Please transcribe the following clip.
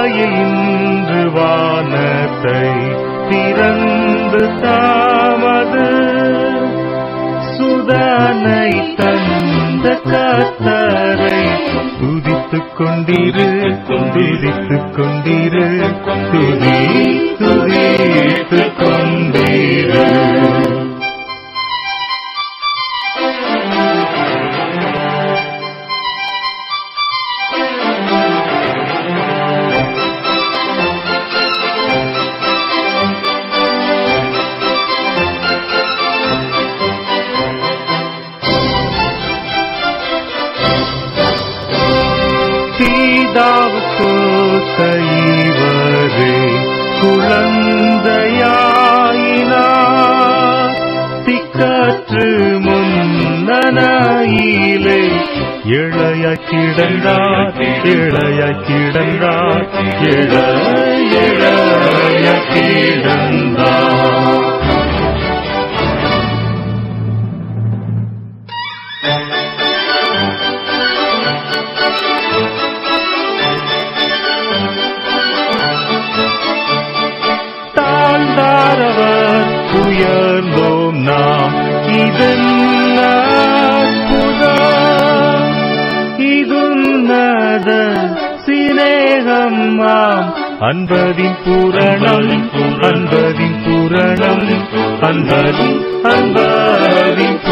தாயே இன்று வானத்தை திறந்து தாமது சுதனை தந்த கத்தரை துதித்துக் கொண்டிரு துதித்துக் கொண்டிரு துதி துதித்துக் கொண்டிரு சீதாவுக்கு கைவரே குழந்தையாயினார் திக்கற்று முன்னனையிலே இளைய கிடந்தார் இளைய கிடந்தார் இள இளைய கிடந்தார் தாழ்ந்தாரவர் உயர்ந்தோம் நாம் இதென்ன அற்புதம் இதுன்னத சிநேகமாம் அன்பதின் பூரணம் அன்பதின் பூரணம் அன்பதின் அன்பதின்